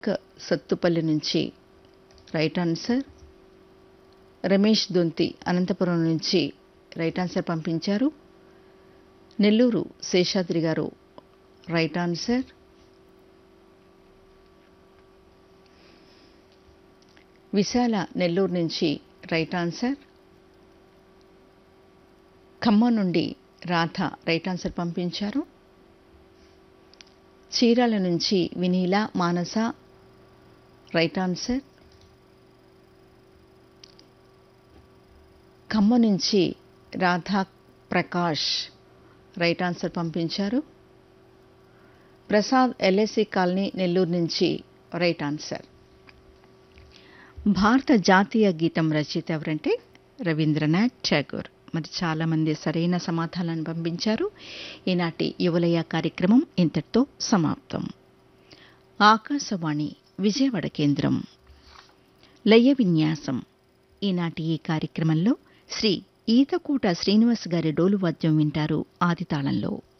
క- సత్తుపల్లి నుంచి right answer Ramesh Donthi Anantapuram నుంచి రైట్ ఆన్సర్ పంపించారు నెల్లూరు శేషాద్రి గారు రైట్ ఆన్సర్ విశాల నెల్లూరు నుంచి రైట్ ఆన్సర్ ఖమ్మం నుండి రాధ రైట్ ఆన్సర్ పంపించారు చీరాల నుంచి వినీల మానస రైట్ ఆన్సర్ ఖమ్మం నుంచి రాధా ప్రకాష్ రైట్ ఆన్సర్ పంపించారు ప్రసాద్ ఎల్ఐసి కాలనీ నెల్లూరు నుంచి రైట్ ఆన్సర్ భారత జాతీయ గీతం రచయిత ఎవరంటే రవీంద్రనాథ్ ఠాగూర్ మరి చాలామంది సరైన సమాధానాన్ని పంపించారు ఈనాటి యువలయ కార్యక్రమం ఇంతటితో సమాప్తం ఆకాశవాణి విజయవాడ కేంద్రం లయ విన్యాసం ఈనాటి ఈ కార్యక్రమంలో శ్రీ ఈతకూట శ్రీనివాస్ గారి డోలు వాద్యం వింటారు ఆదితాళంలో